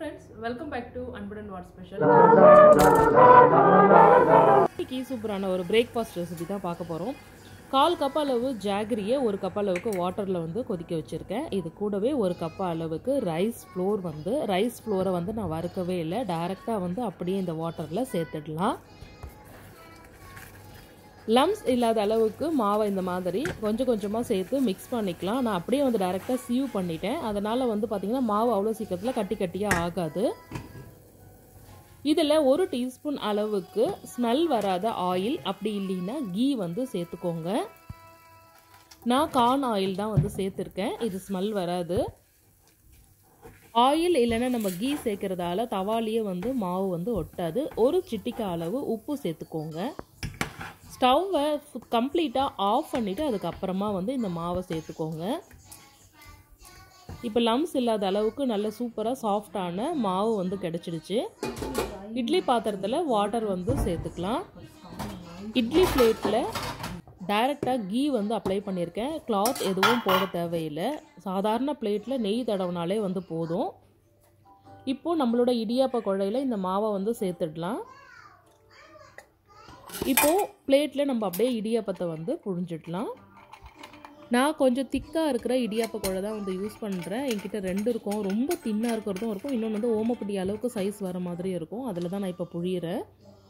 friends welcome back to அன்புடன் what special இன்னைக்கு சூப்பரான ஒரு பிரேக்ஃபாஸ்ட் ரெசிபி தான் பார்க்க போகிறோம் கால் கப் அளவு ஜாகரியை ஒரு கப் அளவுக்கு வாட்டரில் வந்து கொதிக்க வச்சுருக்கேன் இது கூடவே ஒரு கப் அளவுக்கு ரைஸ் ஃப்ளோர் வந்து ரைஸ் ஃப்ளோரை வந்து நான் வறுக்கவே இல்லை டைரெக்டாக வந்து அப்படியே இந்த வாட்டரில் சேர்த்துடலாம் லம்ஸ் இல்லாத அளவுக்கு மாவை இந்த மாதிரி கொஞ்சம் கொஞ்சமாக சேர்த்து மிக்ஸ் பண்ணிக்கலாம் நான் அப்படியே வந்து டைரெக்டாக சீவ் பண்ணிட்டேன் அதனால் வந்து பார்த்திங்கன்னா மாவு அவ்வளோ சீக்கிரத்தில் கட்டி கட்டியாக ஆகாது இதில் ஒரு டீஸ்பூன் அளவுக்கு ஸ்மெல் வராத ஆயில் அப்படி இல்லைன்னா கீ வந்து சேர்த்துக்கோங்க நான் கார்ன் ஆயில் தான் வந்து சேர்த்துருக்கேன் இது ஸ்மெல் வராது ஆயில் இல்லைன்னா நம்ம கீ சேர்க்கறதால தவாலியே வந்து மாவு வந்து ஒட்டாது ஒரு சிட்டிக்க அளவு உப்பு சேர்த்துக்கோங்க ஸ்டவ்வை கம்ப்ளீட்டாக ஆஃப் பண்ணிவிட்டு அதுக்கப்புறமா வந்து இந்த மாவை சேர்த்துக்கோங்க இப்போ லம்ஸ் இல்லாத அளவுக்கு நல்ல சூப்பராக சாஃப்டான மாவு வந்து கிடச்சிடுச்சு இட்லி பாத்திரத்தில் வாட்டர் வந்து சேர்த்துக்கலாம் இட்லி பிளேட்டில் டைரெக்டாக கீ வந்து அப்ளை பண்ணியிருக்கேன் கிளாத் எதுவும் போட தேவையில்லை சாதாரண பிளேட்டில் நெய் தடவினாலே வந்து போதும் இப்போது நம்மளோட இடியாப்ப குழையில் இந்த மாவை வந்து சேர்த்துடலாம் இப்போது பிளேட்டில் நம்ம அப்படியே இடியாப்பத்தை வந்து புழிஞ்சிடலாம் நான் கொஞ்சம் திக்காக இருக்கிற இடியாப்ப குழை தான் வந்து யூஸ் பண்ணுறேன் என்கிட்ட ரெண்டு இருக்கும் ரொம்ப தின்னாக இருக்கிறதும் இருக்கும் இன்னொன்று வந்து ஓமப்படி அளவுக்கு சைஸ் வர மாதிரி இருக்கும் அதில் தான் நான் இப்போ புழியிறேன்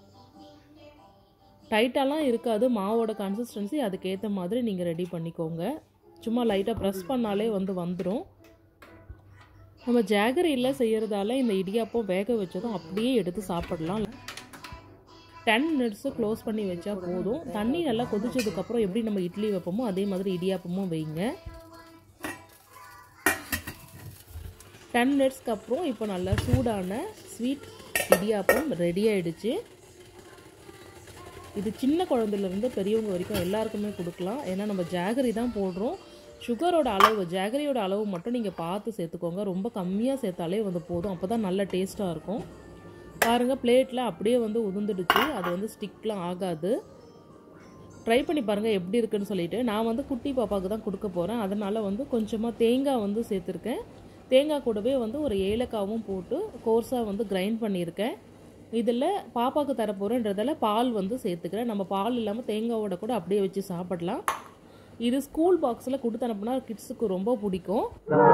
டைட்டாலாம் இருக்காது மாவோட கன்சிஸ்டன்சி அதுக்கேற்ற மாதிரி நீங்கள் ரெடி பண்ணிக்கோங்க சும்மா லைட்டாக ப்ரெஸ் பண்ணாலே வந்து வந்துடும் நம்ம ஜாகரியில் செய்கிறதால இந்த இடியாப்பம் வேக வச்சதும் அப்படியே எடுத்து சாப்பிடலாம் டென் மினிட்ஸு க்ளோஸ் பண்ணி வச்சா போதும் தண்ணி நல்லா கொதிச்சதுக்கப்புறம் எப்படி நம்ம இட்லி வைப்போமோ அதே மாதிரி இடியாப்பமும் வைங்க டென் மினிட்ஸ்க்கு அப்புறம் இப்போ நல்லா சூடான ஸ்வீட் இடியாப்பம் ரெடி ஆயிடுச்சு இது சின்ன குழந்தைலேருந்து பெரியவங்க வரைக்கும் எல்லாருக்குமே கொடுக்கலாம் ஏன்னா நம்ம ஜாகரி தான் போடுறோம் சுகரோட அளவு ஜாகரியோட அளவு மட்டும் நீங்கள் பார்த்து சேர்த்துக்கோங்க ரொம்ப கம்மியாக சேர்த்தாலே வந்து போதும் அப்போ தான் நல்ல டேஸ்ட்டாக இருக்கும் பாருங்கள் பிளேட்டில் அப்படியே வந்து உதிர்ந்துடுச்சு அது வந்து ஸ்டிக்லாம் ஆகாது ட்ரை பண்ணி பாருங்கள் எப்படி இருக்குன்னு சொல்லிட்டு நான் வந்து குட்டி பாப்பாவுக்கு தான் கொடுக்க போகிறேன் அதனால் வந்து கொஞ்சமாக தேங்காய் வந்து சேர்த்துருக்கேன் தேங்காய் கூடவே வந்து ஒரு ஏலக்காவும் போட்டு கோர்ஸாக வந்து கிரைண்ட் பண்ணியிருக்கேன் இதில் பாப்பாவுக்கு தர போகிறேன்றதால பால் வந்து சேர்த்துக்கிறேன் நம்ம பால் இல்லாமல் தேங்காவோட கூட அப்படியே வச்சு சாப்பிடலாம் இது ஸ்கூல் பாக்ஸில் கொடுத்து அனுப்புனா கிட்ஸுக்கு ரொம்ப பிடிக்கும்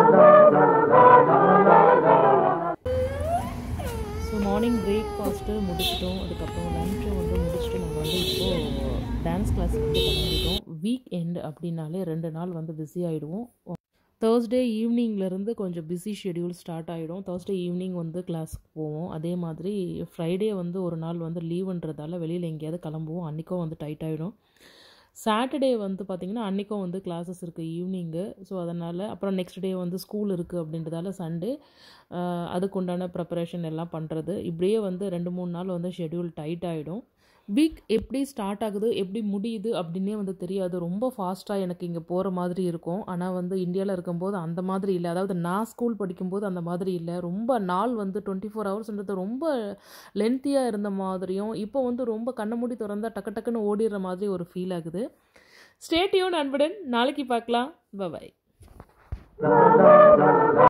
ஸோ மார்னிங் பிரேக்ஃபாஸ்ட்டு முடிச்சிட்டோம் அதுக்கப்புறம் லஞ்சும் வந்து முடிச்சுட்டு நம்ம வந்து இப்போது டான்ஸ் கிளாஸ் வந்து கிளம்பிட்டோம் வீக் எண்ட் அப்படின்னாலே ரெண்டு நாள் வந்து பிஸி ஆகிடுவோம் தேர்ஸ்டே ஈவினிங்லேருந்து கொஞ்சம் பிஸி ஷெடியூல் ஸ்டார்ட் ஆகிடும் தேர்ஸ்டே ஈவினிங் வந்து கிளாஸுக்கு போவோம் அதே மாதிரி ஃப்ரைடே வந்து ஒரு நாள் வந்து லீவுன்றதால வெளியில் எங்கேயாவது கிளம்புவோம் அன்றைக்கும் வந்து டைட் ஆகிடும் சாட்டர்டே வந்து பார்த்திங்கன்னா அன்றைக்கும் வந்து கிளாஸஸ் இருக்குது ஈவினிங்கு ஸோ அதனால் அப்புறம் நெக்ஸ்ட் டே வந்து ஸ்கூல் இருக்குது அப்படின்றதால சண்டே அதுக்கு உண்டான ப்ரிப்பரேஷன் எல்லாம் பண்ணுறது இப்படியே வந்து ரெண்டு மூணு நாள் வந்து ஷெடியூல் டைட் ஆகிடும் வீக் எப்படி ஸ்டார்ட் ஆகுது எப்படி முடியுது அப்படின்னே வந்து தெரியாது ரொம்ப ஃபாஸ்ட்டாக எனக்கு இங்கே போகிற மாதிரி இருக்கும் ஆனால் வந்து இந்தியாவில் இருக்கும்போது அந்த மாதிரி இல்லை அதாவது நான் ஸ்கூல் படிக்கும்போது அந்த மாதிரி இல்லை ரொம்ப நாள் வந்து டுவெண்ட்டி ஃபோர் ஹவர்ஸ்ன்றது ரொம்ப லென்த்தியாக இருந்த மாதிரியும் இப்போ வந்து ரொம்ப கண்ணை மூடி திறந்தால் டக்கு டக்குன்னு ஓடிடுற மாதிரி ஒரு ஃபீல் ஆகுது ஸ்டேட்யூன் அன்புடன் நாளைக்கு பார்க்கலாம் பாய்